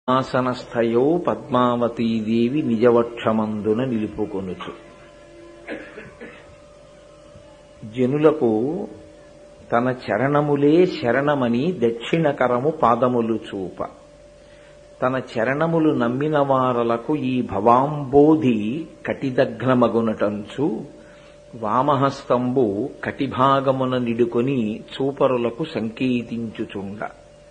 ఆసనస్థయో పద్మావతీదేవి నిజవక్షమందున నిలుపుకొనుచు జనులకు తన చరణములే శరణమని దక్షిణకరము పాదములు చూప తన చరణములు నమ్మిన వారలకు ఈ భవాంబోధి కటిదగ్నమగునటంచు వామహస్తంబు కటిభాగమున నిడుకొని చూపరులకు సంకేతించుచుండ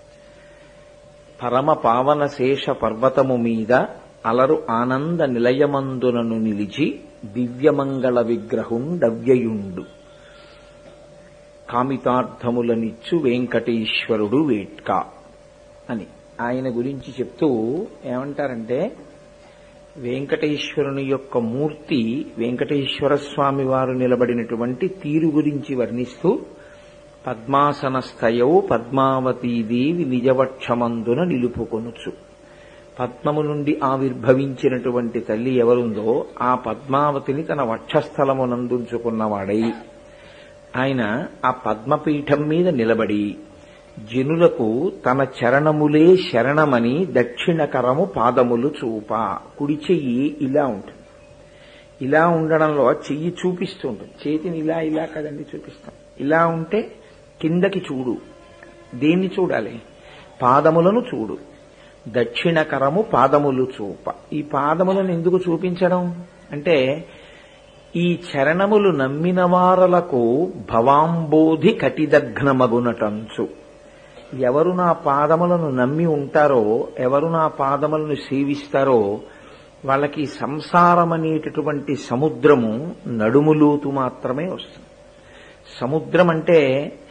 పరమ పావన శేష పర్వతము మీద అలరు ఆనంద నిలయమందునను నిలిచి దివ్యమంగళ విగ్రహం డవ్యయుండు కామితార్థములనిచ్చు వెంకటేశ్వరుడు వేట్క అని ఆయన గురించి చెప్తూ ఏమంటారంటే వెంకటేశ్వరుని యొక్క మూర్తి వెంకటేశ్వర స్వామి వారు నిలబడినటువంటి తీరు గురించి వర్ణిస్తూ పద్మాసనస్థయౌ పద్మావతీదేవి నిజవక్షమందున నిలుపుకొనుచు పద్మము నుండి ఆవిర్భవించినటువంటి తల్లి ఎవరుందో ఆ పద్మావతిని తన వక్షస్థలమునందుంచుకున్నవాడై ఆయన ఆ పద్మపీఠం మీద నిలబడి జనులకు తన చరణములే శరణమని దక్షిణకరము పాదములు చూప కుడి చెయ్యి ఇలా ఉంటుంది ఇలా ఉండడంలో చెయ్యి చూపిస్తూ ఉంటుంది చేతిని ఇలా ఇలా కదండి చూపిస్తాం ఇలా ఉంటే కిందకి చూడు దేన్ని చూడాలి పాదములను చూడు దక్షిణకరము పాదములు చూప ఈ పాదములను ఎందుకు చూపించడం అంటే ఈ చరణములు నమ్మిన వారలకు భవాంబోధి కటిదగ్నమగునటంచు ఎవరు నా పాదములను నమ్మి ఉంటారో ఎవరు నా పాదములను సేవిస్తారో వాళ్ళకి సంసారం అనేటటువంటి సముద్రము నడుములోతు మాత్రమే వస్తుంది సముద్రం అంటే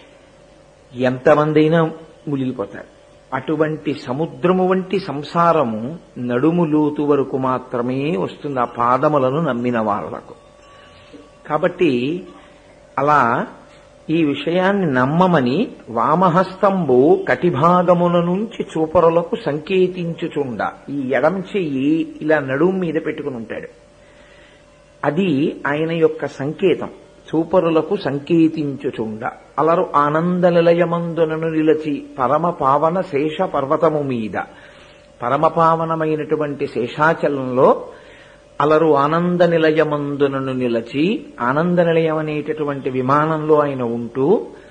ఎంతమందైనా మునిగిపోతారు అటువంటి సముద్రము వంటి సంసారము నడుములోతు వరకు మాత్రమే వస్తుంది ఆ పాదములను నమ్మిన వాళ్లకు కాబట్టి అలా ఈ విషయాన్ని నమ్మమని వామహస్తంబు కటిభాగముల నుంచి చూపరులకు సంకేతించుచుండ ఈ ఎడం చెయ్యి ఇలా నడుము మీద పెట్టుకుని ఉంటాడు అది ఆయన యొక్క సంకేతం చూపరులకు సంకేతించుచుండ అలరు ఆనంద నిలయమందునను నిలచి పరమ పావన శేష పర్వతము మీద పరమ పావనమైనటువంటి శేషాచలంలో అలరు ఆనంద నిలయమందునను నిలచి ఆనంద నిలయం అనేటటువంటి విమానంలో ఆయన ఉంటూ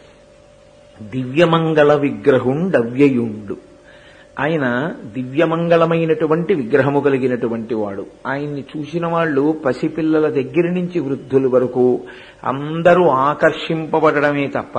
దివ్యమంగళ విగ్రహం డవ్యయుండు ఆయన దివ్యమంగళమైనటువంటి విగ్రహము కలిగినటువంటి వాడు ఆయన్ని చూసిన వాళ్ళు పసిపిల్లల దగ్గర నుంచి వృద్ధుల వరకు అందరూ ఆకర్షింపబడమే తప్ప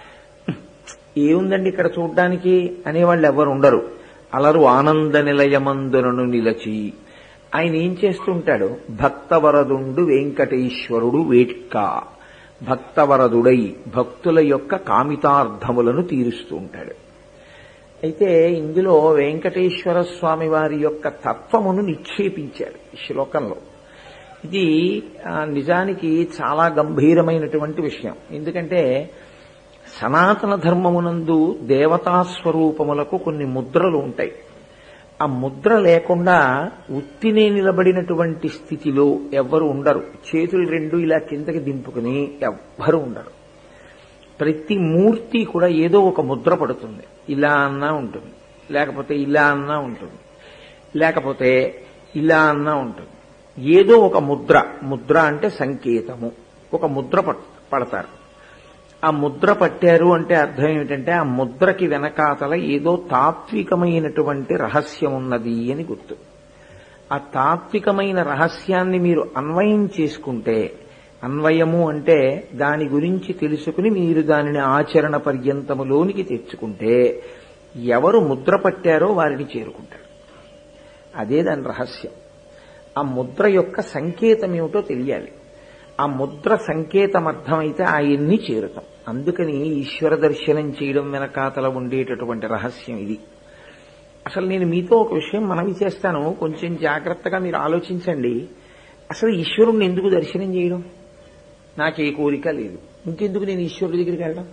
ఏముందండి ఇక్కడ చూడ్డానికి అనేవాళ్ళు ఎవరు ఉండరు అలరు ఆనంద నిలయమందునను నిలచి ఆయన ఏం చేస్తుంటాడు భక్తవరదుండు వెంకటేశ్వరుడు వేట్క భక్తవరదుడై భక్తుల యొక్క కామితార్థములను తీరుస్తూ ఉంటాడు అయితే ఇందులో వెంకటేశ్వర స్వామి వారి యొక్క తత్వమును నిక్షేపించారు ఈ శ్లోకంలో ఇది నిజానికి చాలా గంభీరమైనటువంటి విషయం ఎందుకంటే సనాతన ధర్మమునందు దేవతాస్వరూపములకు కొన్ని ముద్రలు ఉంటాయి ఆ ముద్ర లేకుండా ఉత్తినే నిలబడినటువంటి స్థితిలో ఎవ్వరు ఉండరు చేతులు రెండు ఇలా కిందకి దింపుకుని ఎవ్వరు ఉండరు ప్రతి మూర్తి కూడా ఏదో ఒక ముద్ర పడుతుంది ఇలా అన్నా ఉంటుంది లేకపోతే ఇలా అన్నా ఉంటుంది లేకపోతే ఇలా అన్నా ఉంటుంది ఏదో ఒక ముద్ర ముద్ర అంటే సంకేతము ఒక ముద్ర పడతారు ఆ ముద్ర పట్టారు అంటే అర్థం ఏమిటంటే ఆ ముద్రకి వెనకాతల ఏదో తాత్వికమైనటువంటి రహస్యం ఉన్నది అని గుర్తు ఆ తాత్వికమైన రహస్యాన్ని మీరు అన్వయం చేసుకుంటే అన్వయము అంటే దాని గురించి తెలుసుకుని మీరు దానిని ఆచరణ పర్యంతములోనికి తెచ్చుకుంటే ఎవరు ముద్ర పట్టారో వారిని చేరుకుంటారు అదే దాని రహస్యం ఆ ముద్ర యొక్క సంకేతం ఏమిటో తెలియాలి ఆ ముద్ర సంకేతం అర్థమైతే ఆయన్ని చేరుతాం అందుకని ఈశ్వర దర్శనం చేయడం వెనకాతల ఉండేటటువంటి రహస్యం ఇది అసలు నేను మీతో ఒక విషయం మనవి చేస్తాను కొంచెం జాగ్రత్తగా మీరు ఆలోచించండి అసలు ఈశ్వరుణ్ణి ఎందుకు దర్శనం చేయడం నాకు ఏ కోరిక లేదు ఇంకెందుకు నేను ఈశ్వరుడి దగ్గరికి వెళ్ళడం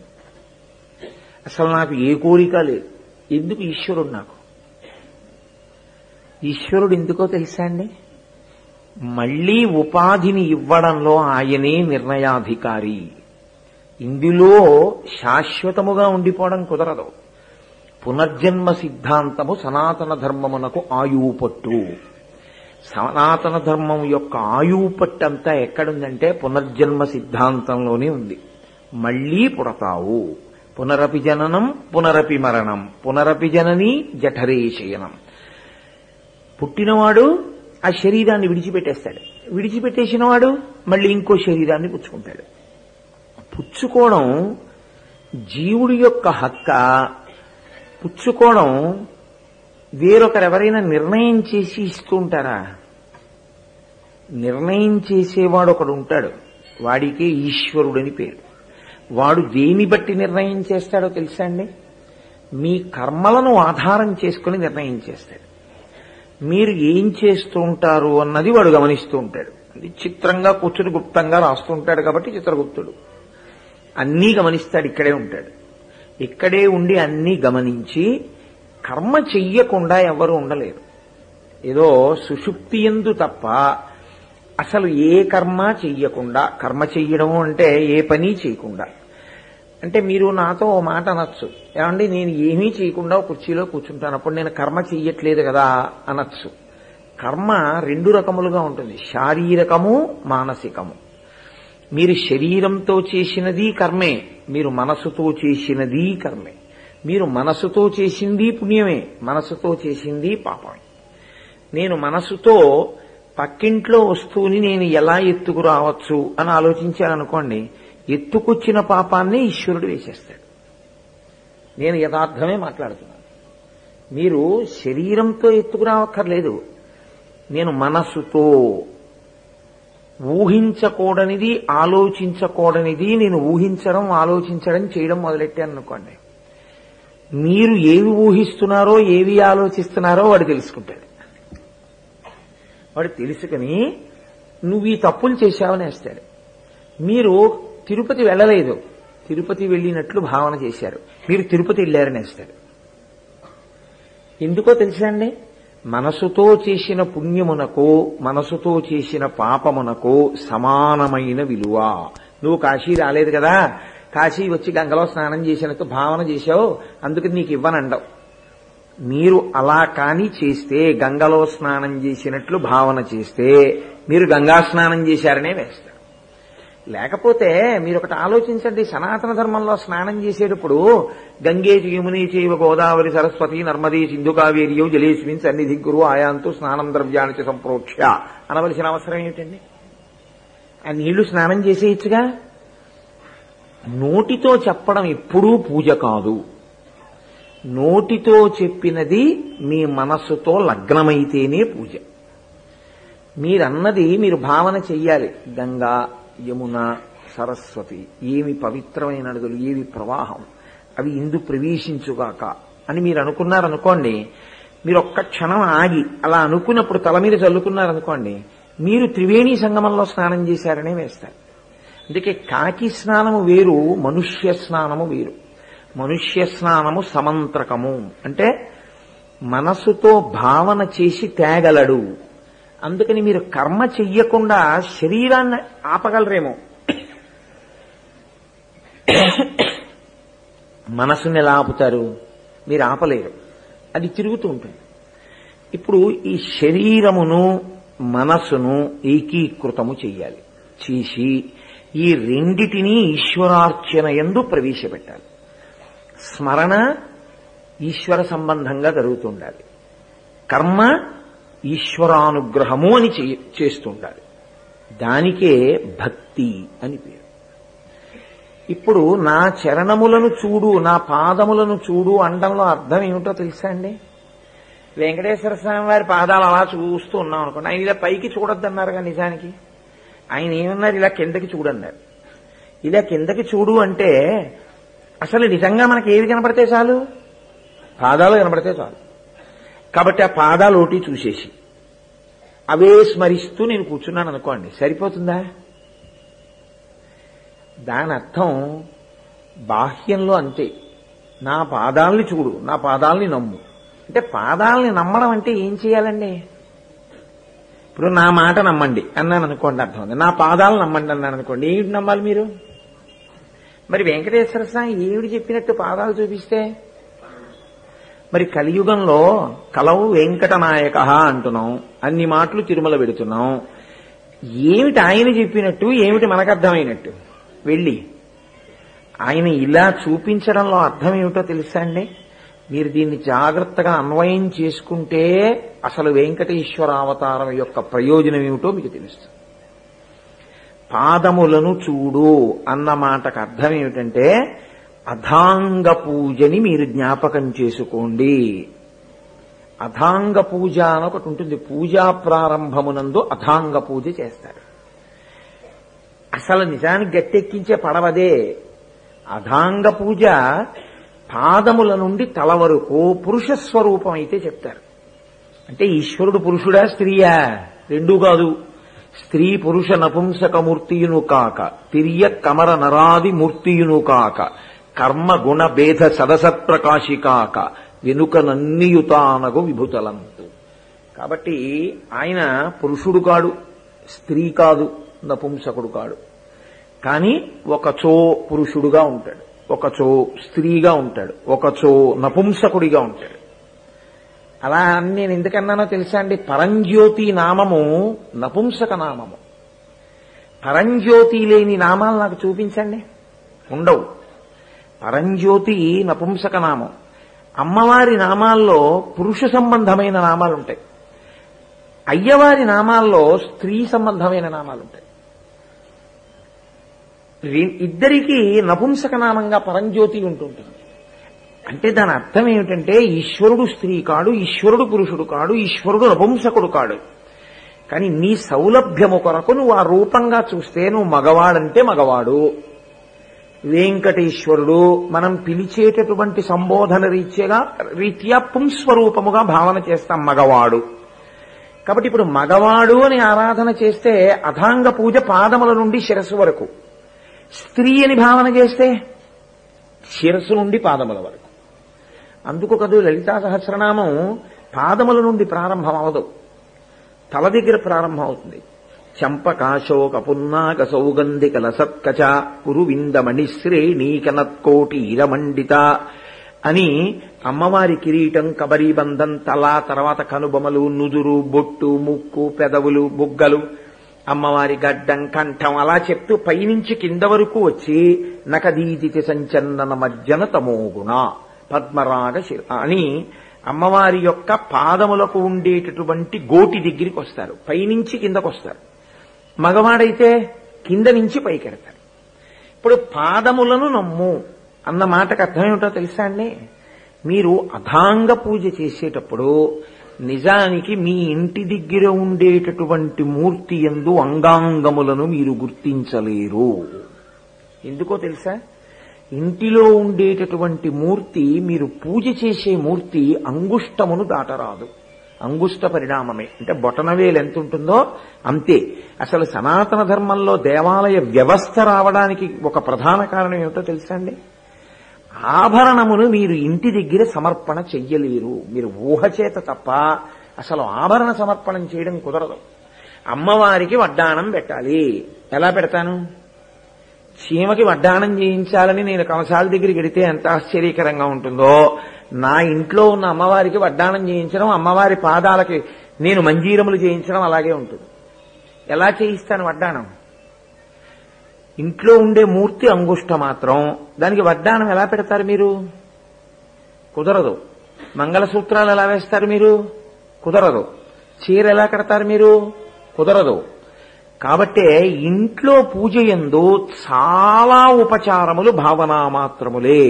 అసలు నాకు ఏ కోరిక లేదు ఎందుకు ఈశ్వరుడు నాకు ఈశ్వరుడు ఎందుకో తెలుసా అండి మళ్లీ ఉపాధిని ఇవ్వడంలో ఆయనే నిర్ణయాధికారి ఇందులో శాశ్వతముగా ఉండిపోవడం కుదరదు పునర్జన్మ సిద్ధాంతము సనాతన ధర్మమునకు ఆయువు పట్టు సనాతన ధర్మం యొక్క ఆయువు పట్టు అంతా ఎక్కడుందంటే పునర్జన్మ సిద్ధాంతంలోనే ఉంది మళ్ళీ పుడతావు పునరపి జననం పునరపి మరణం పునరపి జనని జఠరే శయనం పుట్టినవాడు ఆ శరీరాన్ని విడిచిపెట్టేస్తాడు విడిచిపెట్టేసిన వాడు మళ్ళీ ఇంకో శరీరాన్ని పుచ్చుకుంటాడు పుచ్చుకోవడం జీవుడి యొక్క హక్క పుచ్చుకోవడం వేరొకరెవరైనా నిర్ణయం చేసి ఇస్తూ ఉంటారా నిర్ణయం చేసేవాడు ఒకడు ఉంటాడు వాడికే ఈశ్వరుడని పేరు వాడు దేని బట్టి నిర్ణయం చేస్తాడో తెలుసా అండి మీ కర్మలను ఆధారం చేసుకుని నిర్ణయం చేస్తాడు మీరు ఏం చేస్తూ ఉంటారు అన్నది వాడు గమనిస్తూ ఉంటాడు అది చిత్రంగా కూర్చుని గుప్తంగా రాస్తూ ఉంటాడు కాబట్టి చిత్రగుప్తుడు అన్నీ గమనిస్తాడు ఇక్కడే ఉంటాడు ఇక్కడే ఉండి అన్నీ గమనించి కర్మ చెయ్యకుండా ఎవరు ఉండలేరు ఏదో సుషుప్తి ఎందు తప్ప అసలు ఏ కర్మ చెయ్యకుండా కర్మ చెయ్యడం అంటే ఏ పని చేయకుండా అంటే మీరు నాతో ఓ మాట అనొచ్చు ఏమండి నేను ఏమీ చేయకుండా ఒక కుర్చీలో కూర్చుంటాను అప్పుడు నేను కర్మ చెయ్యట్లేదు కదా అనొచ్చు కర్మ రెండు రకములుగా ఉంటుంది శారీరకము మానసికము మీరు శరీరంతో చేసినది కర్మే మీరు మనసుతో చేసినది కర్మే మీరు మనసుతో చేసింది పుణ్యమే మనసుతో చేసింది పాపమే నేను మనసుతో పక్కింట్లో వస్తువుని నేను ఎలా ఎత్తుకురావచ్చు అని ఆలోచించాననుకోండి ఎత్తుకొచ్చిన పాపాన్ని ఈశ్వరుడు వేసేస్తాడు నేను యథార్థమే మాట్లాడుతున్నాను మీరు శరీరంతో ఎత్తుకురావక్కర్లేదు నేను మనసుతో ఊహించకూడనిది ఆలోచించకూడనిది నేను ఊహించడం ఆలోచించడం చేయడం మొదలెట్టాను అనుకోండి మీరు ఏవి ఊహిస్తున్నారో ఏవి ఆలోచిస్తున్నారో వాడు తెలుసుకుంటాడు వాడు తెలుసుకుని నువ్వు ఈ తప్పులు చేశావని వేస్తాడు మీరు తిరుపతి వెళ్ళలేదు తిరుపతి వెళ్ళినట్లు భావన చేశారు మీరు తిరుపతి వెళ్ళారని వేస్తాడు ఎందుకో తెలుసా అండి మనసుతో చేసిన పుణ్యమునకు మనసుతో చేసిన పాపమునకు సమానమైన విలువ నువ్వు కాశీ రాలేదు కదా కాశీ వచ్చి గంగలో స్నానం చేసినట్టు భావన చేశావు అందుకని నీకు ఇవ్వనండవు మీరు అలా కాని చేస్తే గంగలో స్నానం చేసినట్లు భావన చేస్తే మీరు గంగా స్నానం చేశారనే వేస్తారు లేకపోతే మీరు ఒకటి ఆలోచించండి సనాతన ధర్మంలో స్నానం చేసేటప్పుడు గంగే యముని చైవ గోదావరి సరస్వతి నర్మదే సింధు కావేరియో జలేస్మిన్ సన్నిధి గురు ఆయాంతు స్నానం ద్రవ్యానికి సంప్రోక్ష అనవలసిన అవసరం ఏమిటండి ఆ నీళ్లు స్నానం చేసేయచ్చుగా నోటితో చెప్పడం ఎప్పుడూ పూజ కాదు నోటితో చెప్పినది మీ మనస్సుతో లగ్నమైతేనే పూజ మీరన్నది మీరు భావన చెయ్యాలి గంగా యమున సరస్వతి ఏమి పవిత్రమైన నదులు ఏవి ప్రవాహం అవి ఇందు ప్రవేశించుగాక అని మీరు అనుకున్నారనుకోండి మీరు ఒక్క క్షణం ఆగి అలా అనుకున్నప్పుడు తల మీద చల్లుకున్నారనుకోండి మీరు త్రివేణి సంగమంలో స్నానం చేశారనే వేస్తారు అందుకే కాకి స్నానము వేరు మనుష్య స్నానము వేరు మనుష్య స్నానము సమంత్రకము అంటే మనసుతో భావన చేసి తేగలడు అందుకని మీరు కర్మ చెయ్యకుండా శరీరాన్ని ఆపగలరేమో మనసుని ఎలా ఆపుతారు మీరు ఆపలేరు అది తిరుగుతూ ఉంటుంది ఇప్పుడు ఈ శరీరమును మనసును ఏకీకృతము చెయ్యాలి చేసి ఈ రెండిటినీ ఈశ్వరార్చన ఎందు ప్రవేశపెట్టాలి స్మరణ ఈశ్వర సంబంధంగా జరుగుతుండాలి కర్మ ఈశ్వరానుగ్రహము అని చేస్తుండాలి దానికే భక్తి అని పేరు ఇప్పుడు నా చరణములను చూడు నా పాదములను చూడు అండంలో అర్థం ఏమిటో తెలుసా అండి వెంకటేశ్వర స్వామి వారి పాదాలు అలా చూస్తూ ఉన్నాం అనుకోండి ఆయన ఇలా పైకి చూడొద్దన్నారుగా నిజానికి ఆయన ఏమన్నారు ఇలా కిందకి చూడన్నారు ఇలా కిందకి చూడు అంటే అసలు నిజంగా మనకి ఏవి కనపడితే చాలు పాదాలు కనపడితే చాలు కాబట్టి ఆ పాదాలు ఒకటి చూసేసి అవే స్మరిస్తూ నేను కూర్చున్నాను అనుకోండి సరిపోతుందా దాని అర్థం బాహ్యంలో అంతే నా పాదాలని చూడు నా పాదాలని నమ్ము అంటే పాదాలని నమ్మడం అంటే ఏం చేయాలండి ఇప్పుడు నా మాట నమ్మండి అన్నాను అనుకోండి అర్థం ఉంది నా పాదాలు నమ్మండి అన్నాను అనుకోండి ఏమిటి నమ్మాలి మీరు మరి వెంకటేశ్వర స్వామి ఏమిటి చెప్పినట్టు పాదాలు చూపిస్తే మరి కలియుగంలో కలవు వెంకటనాయక అంటున్నాం అన్ని మాటలు తిరుమల పెడుతున్నాం ఏమిటి ఆయన చెప్పినట్టు ఏమిటి మనకు అర్థమైనట్టు వెళ్ళి ఆయన ఇలా చూపించడంలో అర్థం ఏమిటో తెలుసా అండి మీరు దీన్ని జాగ్రత్తగా అన్వయం చేసుకుంటే అసలు వెంకటేశ్వర అవతారం యొక్క ప్రయోజనం ఏమిటో మీకు తెలుస్తుంది పాదములను చూడు అన్న మాటకు అర్థం ఏమిటంటే అథాంగ పూజని మీరు జ్ఞాపకం చేసుకోండి అథాంగ పూజ అని ఒకటి ఉంటుంది పూజా ప్రారంభమునందు అథాంగ పూజ చేస్తారు అసలు నిజానికి గట్టెక్కించే పడవదే అథాంగ పూజ పాదముల నుండి తల వరకు పురుష స్వరూపం అయితే చెప్తారు అంటే ఈశ్వరుడు పురుషుడా స్త్రీయా రెండూ కాదు స్త్రీ పురుష నపుంసక మూర్తియును కాక తిరియ కమర నరాది మూర్తియును కాక కర్మ గుణ భేద సదసత్ప్రకాశి కాక వెనుక నన్నియుతానగు విభుతలంతు కాబట్టి ఆయన పురుషుడు కాడు స్త్రీ కాదు నపుంసకుడు కాడు కానీ ఒకచో పురుషుడుగా ఉంటాడు ఒకచో స్త్రీగా ఉంటాడు ఒకచో నపుంసకుడిగా ఉంటాడు అలా అని నేను ఎందుకన్నానో తెలుసా అండి పరంజ్యోతి నామము నపుంసక నామము పరంజ్యోతి లేని నామాలు నాకు చూపించండి ఉండవు పరంజ్యోతి నపుంసక నామం అమ్మవారి నామాల్లో పురుష సంబంధమైన నామాలు ఉంటాయి అయ్యవారి నామాల్లో స్త్రీ సంబంధమైన నామాలు ఉంటాయి వీ- ఇద్దరికీ నపుంసక నామంగా పరంజ్యోతి ఉంటుంటుంది అంటే దాని అర్థం ఏమిటంటే ఈశ్వరుడు స్త్రీ కాడు ఈశ్వరుడు పురుషుడు కాడు ఈశ్వరుడు నపుంసకుడు కాడు కానీ నీ సౌలభ్యము కొరకు నువ్వు ఆ రూపంగా చూస్తే నువ్వు మగవాడంటే మగవాడు వెంకటేశ్వరుడు మనం పిలిచేటటువంటి సంబోధన రీత్యగా రీత్యా పుంస్వరూపముగా భావన చేస్తాం మగవాడు కాబట్టి ఇప్పుడు మగవాడు అని ఆరాధన చేస్తే అథాంగ పూజ పాదముల నుండి శిరస్సు వరకు స్త్రీ అని భావన చేస్తే శిరస్సు నుండి పాదముల వరకు అందుకు కదూ లలితా సహస్రనామం పాదముల నుండి ప్రారంభం అవదు తల దగ్గర ప్రారంభం అవుతుంది చంపకాశోక పున్నాక సౌగంధిక లసత్కచ కురువిందమణి శ్రేణీకనత్కోటి ఇరమండిత అని అమ్మవారి కిరీటం కబరీబంధం తల తర్వాత కనుబొమలు నుదురు బొట్టు ముక్కు పెదవులు బుగ్గలు అమ్మవారి గడ్డం కంఠం అలా చెప్తూ పైనుంచి కింద వరకు వచ్చి నకదీదితి సంచన్నన మజ్జన తమోగుణ పద్మరాగ శిర అని అమ్మవారి యొక్క పాదములకు ఉండేటటువంటి గోటి దగ్గరికి వస్తారు పైనుంచి కిందకు వస్తారు మగవాడైతే కింద నుంచి పైకెడతారు ఇప్పుడు పాదములను నమ్ము అన్న మాటకు అర్థం ఏమిటో తెలుసా అండి మీరు అథాంగ పూజ చేసేటప్పుడు నిజానికి మీ ఇంటి దగ్గర ఉండేటటువంటి మూర్తి ఎందు అంగాంగములను మీరు గుర్తించలేరు ఎందుకో తెలుసా ఇంటిలో ఉండేటటువంటి మూర్తి మీరు పూజ చేసే మూర్తి అంగుష్టమును దాటరాదు అంగుష్ట పరిణామమే అంటే బొటనవేలు ఎంత ఉంటుందో అంతే అసలు సనాతన ధర్మంలో దేవాలయ వ్యవస్థ రావడానికి ఒక ప్రధాన కారణం ఏమిటో తెలుసా అండి ఆభరణమును మీరు ఇంటి దగ్గర సమర్పణ చెయ్యలేరు మీరు ఊహ చేత తప్ప అసలు ఆభరణ సమర్పణం చేయడం కుదరదు అమ్మవారికి వడ్డాణం పెట్టాలి ఎలా పెడతాను చీమకి వడ్డాణం చేయించాలని నేను కంసాల దగ్గరికి వెడితే ఎంత ఆశ్చర్యకరంగా ఉంటుందో నా ఇంట్లో ఉన్న అమ్మవారికి వడ్డాణం చేయించడం అమ్మవారి పాదాలకి నేను మంజీరములు చేయించడం అలాగే ఉంటుంది ఎలా చేయిస్తాను వడ్డాణం ఇంట్లో ఉండే మూర్తి అంగుష్ట మాత్రం దానికి వడ్డాణం ఎలా పెడతారు మీరు కుదరదు మంగళసూత్రాలు ఎలా వేస్తారు మీరు కుదరదు చీర ఎలా కడతారు మీరు కుదరదు కాబట్టే ఇంట్లో పూజ ఎందు చాలా ఉపచారములు భావనా మాత్రములే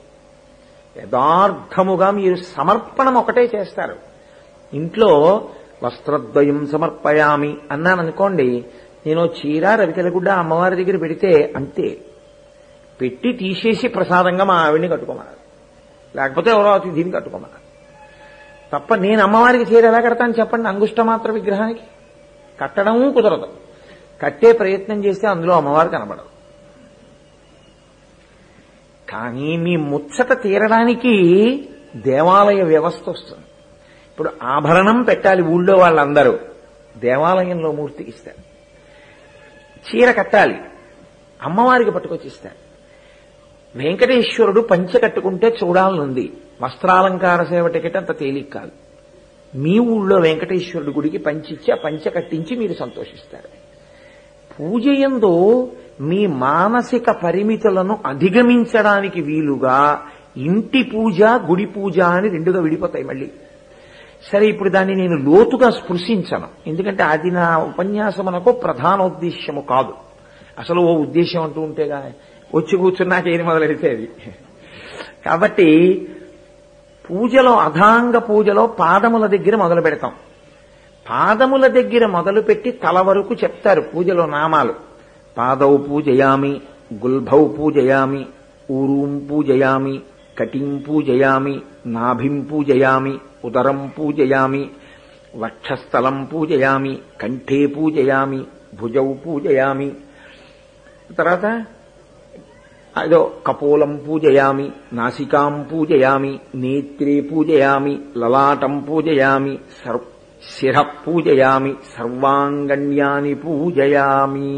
యథార్థముగా మీరు సమర్పణం ఒకటే చేస్తారు ఇంట్లో వస్త్రద్వయం సమర్పయామి అన్నాను అనుకోండి నేను చీర రవికెలగుడ్డ అమ్మవారి దగ్గర పెడితే అంతే పెట్టి తీసేసి ప్రసాదంగా మా ఆవిడ్ని కట్టుకోమన్నారు లేకపోతే ఎవరో దీన్ని కట్టుకోమన్నారు తప్ప నేను అమ్మవారికి చీర ఎలా కడతాను చెప్పండి అంగుష్ట మాత్ర విగ్రహానికి కట్టడము కుదరదు కట్టే ప్రయత్నం చేస్తే అందులో అమ్మవారు కనబడదు కానీ మీ ముచ్చట తీరడానికి దేవాలయ వ్యవస్థ వస్తుంది ఇప్పుడు ఆభరణం పెట్టాలి ఊళ్ళో వాళ్ళందరూ దేవాలయంలో మూర్తికి ఇస్తారు చీర కట్టాలి అమ్మవారికి పట్టుకొచ్చి ఇస్తారు వెంకటేశ్వరుడు పంచె కట్టుకుంటే చూడాలనుంది వస్త్రాలంకార సేవ టికెట్ అంత తేలిక కాదు మీ ఊళ్ళో వెంకటేశ్వరుడి గుడికి పంచిచ్చి ఆ పంచ కట్టించి మీరు సంతోషిస్తారు పూజ యందు మీ మానసిక పరిమితులను అధిగమించడానికి వీలుగా ఇంటి పూజ గుడి పూజ అని రెండుగా విడిపోతాయి మళ్ళీ సరే ఇప్పుడు దాన్ని నేను లోతుగా స్పృశించను ఎందుకంటే అది నా ఉపన్యాసమునకు ప్రధానోద్దేశ్యము కాదు అసలు ఓ ఉద్దేశం అంటూ ఉంటేగా వచ్చి కూర్చున్నాక ఏది మొదలెడితే అది కాబట్టి పూజలో అధాంగ పూజలో పాదముల దగ్గర మొదలు పెడతాం పాదముల దగ్గర మొదలుపెట్టి తల వరకు చెప్తారు పూజలో నామాలు పాదౌ పూజయామి గుల్భౌ పూజయామి ఊరూం పూజయామి కటిం పూజయామి నాభిం పూజయామి ఉదరం పూజయామి వక్షస్థలం పూజయామి కంఠే పూజయామి భుజౌ పూజయామి తర్వాత అదో కపోలం పూజయామి నాసికాం పూజయామి నేత్రే పూజయామి లలాటం పూజయామి సర్వ శిర పూజయామి సర్వాంగణ్యాని పూజయామి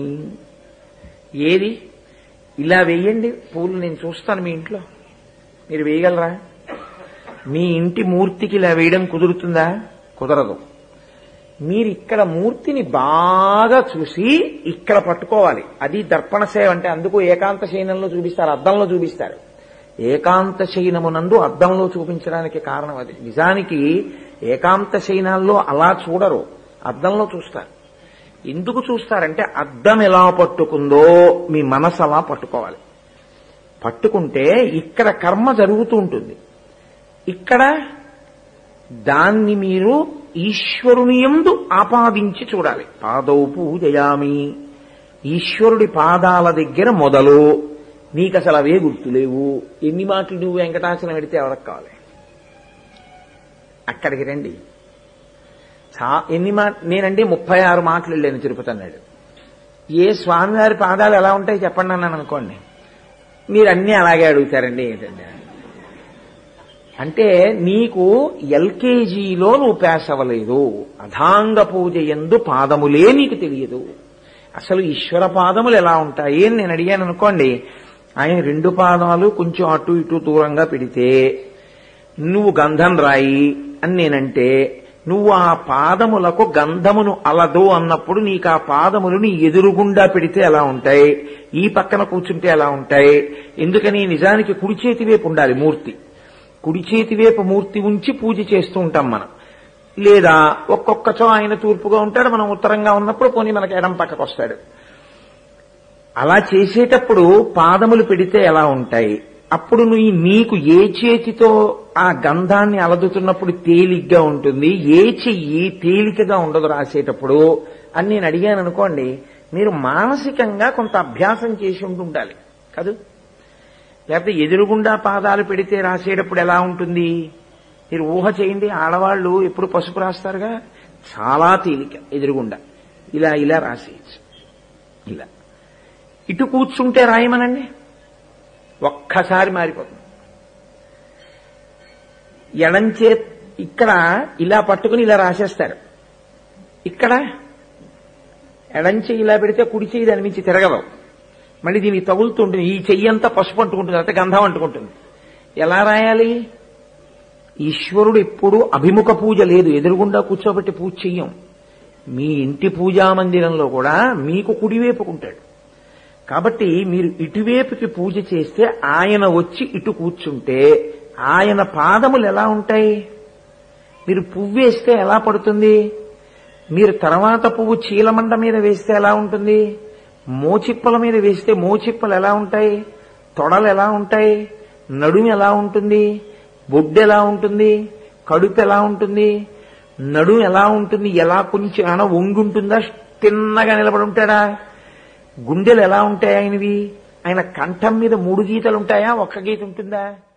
ఏది ఇలా వేయండి పూలు నేను చూస్తాను మీ ఇంట్లో మీరు వేయగలరా మీ ఇంటి మూర్తికి ఇలా వేయడం కుదురుతుందా కుదరదు మీరు ఇక్కడ మూర్తిని బాగా చూసి ఇక్కడ పట్టుకోవాలి అది దర్పణ సేవ అంటే అందుకు ఏకాంత శయనంలో చూపిస్తారు అద్దంలో చూపిస్తారు ఏకాంత శయనమునందు అద్దంలో చూపించడానికి కారణం అది నిజానికి ఏకాంత శయనాల్లో అలా చూడరు అద్దంలో చూస్తారు ఎందుకు చూస్తారంటే అద్దం ఎలా పట్టుకుందో మీ మనసు అలా పట్టుకోవాలి పట్టుకుంటే ఇక్కడ కర్మ జరుగుతూ ఉంటుంది ఇక్కడ దాన్ని మీరు ఈశ్వరుని యందు ఆపాదించి చూడాలి పాదౌ పూజయామి ఈశ్వరుడి పాదాల దగ్గర మొదలు నీకు అసలు అవే గుర్తులేవు ఎన్ని మాటలు నువ్వు వెంకటాచలం పెడితే ఎవరికి కావాలి అక్కడికి రండి చా ఎన్ని మాట నేనండి ముప్పై ఆరు మాటలు వెళ్ళాను తిరుపతి అన్నాడు ఏ స్వామివారి పాదాలు ఎలా ఉంటాయి చెప్పండి అన్నాను అనుకోండి మీరు అన్నీ అలాగే అడుగుతారండి ఏంటండి అంటే నీకు ఎల్కేజీలో నువ్వు పాస్ అవ్వలేదు అధాంగ పూజ ఎందు పాదములే నీకు తెలియదు అసలు ఈశ్వర పాదములు ఎలా ఉంటాయి అని నేను అడిగాను అనుకోండి ఆయన రెండు పాదాలు కొంచెం అటు ఇటు దూరంగా పెడితే నువ్వు గంధం రాయి అని నేనంటే నువ్వు ఆ పాదములకు గంధమును అలదు అన్నప్పుడు నీకు ఆ పాదములు నీ ఎదురుగుండా పెడితే ఎలా ఉంటాయి ఈ పక్కన కూర్చుంటే ఎలా ఉంటాయి ఎందుకని నిజానికి కుడి చేతి వైపు ఉండాలి మూర్తి కుడి చేతి వైపు మూర్తి ఉంచి పూజ చేస్తూ ఉంటాం మనం లేదా ఒక్కొక్కచో ఆయన తూర్పుగా ఉంటాడు మనం ఉత్తరంగా ఉన్నప్పుడు పోనీ మనకి ఎడం పక్కకు వస్తాడు అలా చేసేటప్పుడు పాదములు పెడితే ఎలా ఉంటాయి అప్పుడు నువ్వు నీకు ఏ చేతితో ఆ గంధాన్ని అలదుతున్నప్పుడు తేలిగ్గా ఉంటుంది ఏ చెయ్యి తేలికగా ఉండదు రాసేటప్పుడు అని నేను అడిగాను అనుకోండి మీరు మానసికంగా కొంత అభ్యాసం చేసి ఉంటుండాలి కాదు లేకపోతే ఎదురుగుండా పాదాలు పెడితే రాసేటప్పుడు ఎలా ఉంటుంది మీరు ఊహ చేయండి ఆడవాళ్ళు ఎప్పుడు పసుపు రాస్తారుగా చాలా తేలిక ఎదురుగుండా ఇలా ఇలా రాసేయచ్చు ఇలా ఇటు కూర్చుంటే రాయమనండి ఒక్కసారి మారిపోతుంది ఎడంచే ఇక్కడ ఇలా పట్టుకుని ఇలా రాసేస్తారు ఇక్కడ ఎడంచె ఇలా పెడితే కుడి చెయ్యి దాని మించి తిరగదు మళ్ళీ దీనికి తగులుతుంటుంది ఈ చెయ్యి అంతా పసుపు అంటుకుంటుంది అయితే గంధం అంటుకుంటుంది ఎలా రాయాలి ఈశ్వరుడు ఎప్పుడు అభిముఖ పూజ లేదు ఎదురుగుండా కూర్చోబెట్టి పూజ చెయ్యం మీ ఇంటి పూజా మందిరంలో కూడా మీకు కుడివైపుకుంటాడు కాబట్టి మీరు ఇటువైపుకి పూజ చేస్తే ఆయన వచ్చి ఇటు కూర్చుంటే ఆయన పాదములు ఎలా ఉంటాయి మీరు పువ్వు వేస్తే ఎలా పడుతుంది మీరు తర్వాత పువ్వు చీలమండ మీద వేస్తే ఎలా ఉంటుంది మోచిప్పల మీద వేస్తే మోచిప్పలు ఎలా ఉంటాయి తొడలు ఎలా ఉంటాయి నడుము ఎలా ఉంటుంది బొడ్డు ఎలా ఉంటుంది కడుపు ఎలా ఉంటుంది నడుము ఎలా ఉంటుంది ఎలా కొంచెం ఏమైనా వంగి ఉంటుందా తిన్నగా నిలబడి ఉంటాడా గుండెలు ఎలా ఉంటాయి ఆయనవి ఆయన కంఠం మీద మూడు గీతలు ఉంటాయా ఒక్క గీత ఉంటుందా